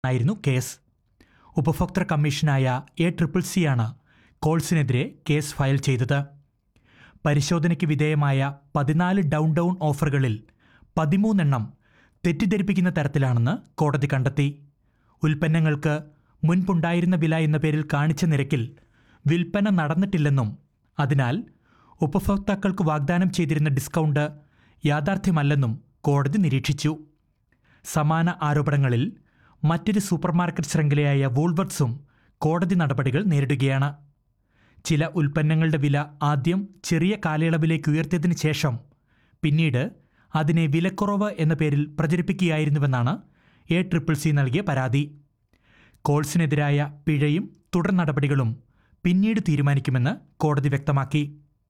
ആയിരുന്നു കേസ് ഉപഭോക്തൃ കമ്മീഷനായ എ ട്രിപ്പിൾ സിയാണ് കോൾസിനെതിരെ കേസ് ഫയൽ ചെയ്തത് പരിശോധനയ്ക്ക് വിധേയമായ പതിനാല് ഡൗൺ ഡൗൺ ഓഫറുകളിൽ പതിമൂന്നെണ്ണം തെറ്റിദ്ധരിപ്പിക്കുന്ന തരത്തിലാണെന്ന് കോടതി കണ്ടെത്തി ഉൽപ്പന്നങ്ങൾക്ക് മുൻപുണ്ടായിരുന്ന വില എന്ന പേരിൽ കാണിച്ച നിരക്കിൽ വിൽപ്പന നടന്നിട്ടില്ലെന്നും അതിനാൽ ഉപഭോക്താക്കൾക്ക് വാഗ്ദാനം ചെയ്തിരുന്ന ഡിസ്കൗണ്ട് യാഥാർത്ഥ്യമല്ലെന്നും കോടതി നിരീക്ഷിച്ചു സമാന ആരോപണങ്ങളിൽ മറ്റൊരു സൂപ്പർമാർക്കറ്റ് ശൃംഖലയായ വൂൾവർട്സും കോടതി നടപടികൾ നേരിടുകയാണ് ചില ഉൽപ്പന്നങ്ങളുടെ വില ആദ്യം ചെറിയ കാലയളവിലേക്ക് ഉയർത്തിയതിനു ശേഷം പിന്നീട് അതിനെ വിലക്കുറവ് എന്ന പേരിൽ പ്രചരിപ്പിക്കുകയായിരുന്നുവെന്നാണ് എ ട്രിപ്പിൾ സി നൽകിയ പരാതി കോൾസിനെതിരായ പിഴയും തുടർ നടപടികളും പിന്നീട് തീരുമാനിക്കുമെന്ന് കോടതി വ്യക്തമാക്കി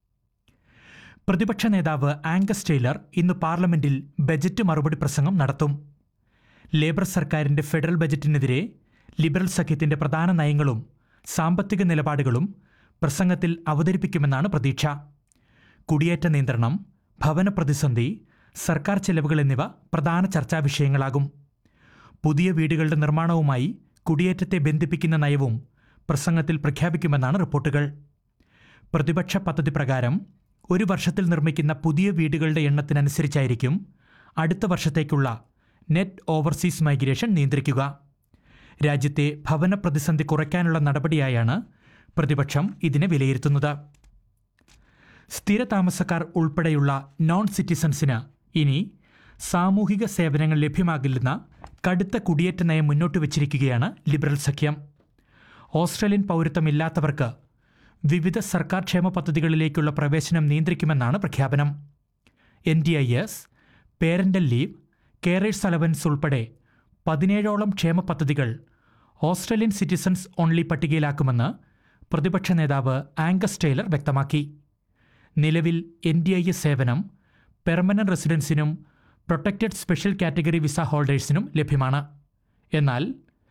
പ്രതിപക്ഷ നേതാവ് ആംഗസ് ടെയ്ലർ ഇന്ന് പാർലമെന്റിൽ ബജറ്റ് മറുപടി പ്രസംഗം നടത്തും ലേബർ സർക്കാരിന്റെ ഫെഡറൽ ബജറ്റിനെതിരെ ലിബറൽ സഖ്യത്തിന്റെ പ്രധാന നയങ്ങളും സാമ്പത്തിക നിലപാടുകളും പ്രസംഗത്തിൽ അവതരിപ്പിക്കുമെന്നാണ് പ്രതീക്ഷ കുടിയേറ്റ നിയന്ത്രണം ഭവന പ്രതിസന്ധി സർക്കാർ ചെലവുകൾ എന്നിവ പ്രധാന ചർച്ചാ വിഷയങ്ങളാകും പുതിയ വീടുകളുടെ നിർമ്മാണവുമായി കുടിയേറ്റത്തെ ബന്ധിപ്പിക്കുന്ന നയവും പ്രസംഗത്തിൽ പ്രഖ്യാപിക്കുമെന്നാണ് റിപ്പോർട്ടുകൾ പ്രതിപക്ഷ പദ്ധതി പ്രകാരം ഒരു വർഷത്തിൽ നിർമ്മിക്കുന്ന പുതിയ വീടുകളുടെ എണ്ണത്തിനനുസരിച്ചായിരിക്കും അടുത്ത വർഷത്തേക്കുള്ള നെറ്റ് ഓവർസീസ് മൈഗ്രേഷൻ നിയന്ത്രിക്കുക രാജ്യത്തെ ഭവന പ്രതിസന്ധി കുറയ്ക്കാനുള്ള നടപടിയായാണ് പ്രതിപക്ഷം ഇതിനെ വിലയിരുത്തുന്നത് സ്ഥിര താമസക്കാർ ഉൾപ്പെടെയുള്ള നോൺ സിറ്റിസൺസിന് ഇനി സാമൂഹിക സേവനങ്ങൾ ലഭ്യമാകില്ലെന്ന കടുത്ത കുടിയേറ്റ നയം മുന്നോട്ട് വച്ചിരിക്കുകയാണ് ലിബറൽ സഖ്യം ഓസ്ട്രേലിയൻ പൗരത്വമില്ലാത്തവർക്ക് വിവിധ സർക്കാർ ക്ഷേമ പദ്ധതികളിലേക്കുള്ള പ്രവേശനം നിയന്ത്രിക്കുമെന്നാണ് പ്രഖ്യാപനം N D I S parental leave carers allowance ഉൾപ്പെടെ പതിനേഴോളം ക്ഷേമ പദ്ധതികൾ ഓസ്ട്രേലിയൻ സിറ്റിസൺസ് ഓൺലി പട്ടികയിലാക്കുമെന്ന് പ്രതിപക്ഷ നേതാവ് ആംഗസ് ടെയ്ലർ വ്യക്തമാക്കി നിലവിൽ എൻ ഡി ഐ എസ് സേവനം പെർമനന്റ് റെസിഡൻസിനും പ്രൊട്ടക്റ്റഡ് സ്പെഷ്യൽ കാറ്റഗറി വിസ ഹോൾഡേഴ്സിനും ലഭ്യമാണ് എന്നാൽ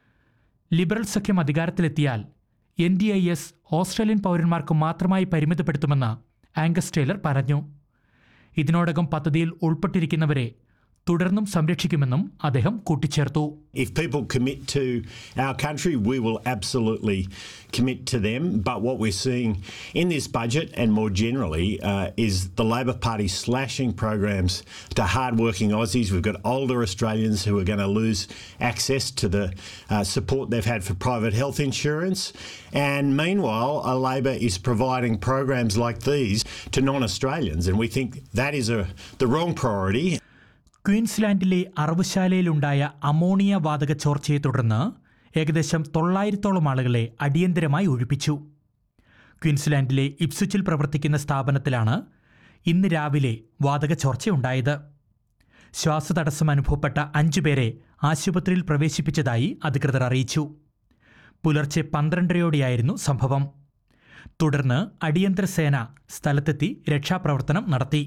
ലിബറൽ സഖ്യം അധികാരത്തിലെത്തിയാൽ N D I S Australian പൗരന്മാർക്ക് മാത്രമായി പരിമിതപ്പെടുത്തുമെന്ന് ആംഗസ് ടെയ്ലർ പറഞ്ഞു ഇതിനോടകം പദ്ധതിയിൽ ഉൾപ്പെട്ടിരിക്കുന്നവരെ തുടർന്നും സംരക്ഷിക്കുമെന്നും അദ്ദേഹം കൂട്ടിച്ചേർത്തു If people commit to our country, we will absolutely commit to them. But what we're seeing in this budget and more generally uh, is the Labor Party slashing programs to hardworking Aussies. We've got older Australians who are going to lose access to the uh, support they've had for private health insurance. And meanwhile, uh, Labor is providing programs like these to non Australians. And we think that is a, the wrong priority. ക്വീൻസ്ലാൻഡിലെ അറവുശാലയിലുണ്ടായ ammonia വാതക ചോർച്ചയെ തുടർന്ന് ഏകദേശം തൊള്ളായിരത്തോളം ആളുകളെ അടിയന്തരമായി ഒഴിപ്പിച്ചു ക്വീൻസ്ലാൻഡിലെ ഇപ്സുച്ചിൽ പ്രവർത്തിക്കുന്ന സ്ഥാപനത്തിലാണ് ഇന്ന് രാവിലെ വാതക ചോർച്ചയുണ്ടായത് ശ്വാസതടസ്സം അനുഭവപ്പെട്ട അഞ്ചുപേരെ ആശുപത്രിയിൽ പ്രവേശിപ്പിച്ചതായി അധികൃതർ അറിയിച്ചു പുലർച്ചെ പന്ത്രണ്ടരയോടെയായിരുന്നു സംഭവം തുടർന്ന് അടിയന്തര സേന സ്ഥലത്തെത്തി രക്ഷാപ്രവർത്തനം നടത്തി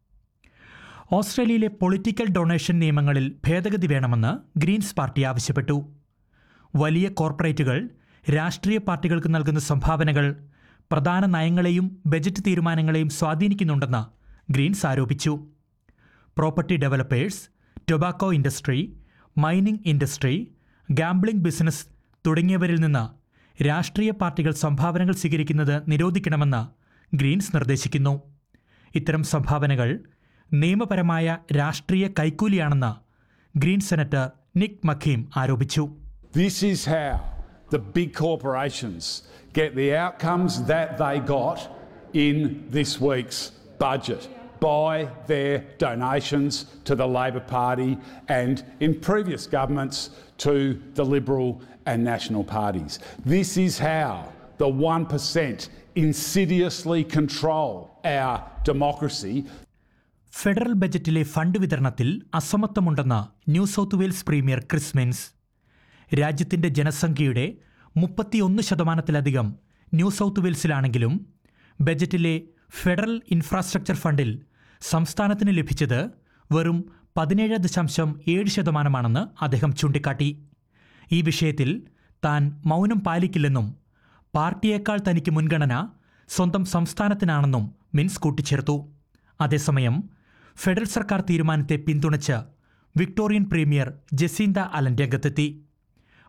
ഓസ്ട്രേലിയയിലെ പൊളിറ്റിക്കൽ ഡൊണേഷൻ നിയമങ്ങളിൽ ഭേദഗതി വേണമെന്ന് ഗ്രീൻസ് പാർട്ടി ആവശ്യപ്പെട്ടു വലിയ കോർപ്പറേറ്റുകൾ രാഷ്ട്രീയ പാർട്ടികൾക്ക് നൽകുന്ന സംഭാവനകൾ പ്രധാന നയങ്ങളെയും ബജറ്റ് തീരുമാനങ്ങളെയും സ്വാധീനിക്കുന്നുണ്ടെന്ന് ഗ്രീൻസ് ആരോപിച്ചു property developers tobacco industry mining industry gambling business തുടങ്ങിയവരിൽ നിന്ന് രാഷ്ട്രീയ പാർട്ടികൾ സംഭാവനകൾ സ്വീകരിക്കുന്നത് നിരോധിക്കണമെന്ന് ഗ്രീൻസ് നിർദ്ദേശിക്കുന്നു ഇത്തരം സംഭാവനകൾ നിയമപരമായ രാഷ്ട്രീയ കൈക്കൂലിയാണെന്ന് ഗ്രീൻ സെനറ്റർ നിക് മഖീം ആരോപിച്ചു This is how the big corporations get the outcomes that they got in this week's budget by their donations to the Labor Party and in previous governments to the Liberal and National parties. This is how the 1% insidiously control our democracy federal ബജറ്റിലെ fund വിതരണത്തിൽ അസമത്വമുണ്ടെന്ന് New South Wales premier Chris Minns രാജ്യത്തിന്റെ ജനസംഖ്യയുടെ മുപ്പത്തിയൊന്ന് ശതമാനത്തിലധികം New South വെയിൽസിലാണെങ്കിലും ബജറ്റിലെ federal infrastructure ഫണ്ടിൽ സംസ്ഥാനത്തിന് ലഭിച്ചത് വെറും പതിനേഴ് ദശാംശം ഏഴ് ശതമാനമാണെന്ന് അദ്ദേഹം ചൂണ്ടിക്കാട്ടി ഈ വിഷയത്തിൽ താൻ മൗനം പാലിക്കില്ലെന്നും പാർട്ടിയേക്കാൾ തനിക്ക് മുൻഗണന സ്വന്തം സംസ്ഥാനത്തിനാണെന്നും മിൻസ് കൂട്ടിച്ചേർത്തു അതേസമയം ഫെഡറൽ സർക്കാർ തീരുമാനത്തെ പിന്തുണച്ച് വിക്ടോറിയൻ പ്രീമിയർ ജസീന്ത അലൻ രംഗത്തെത്തി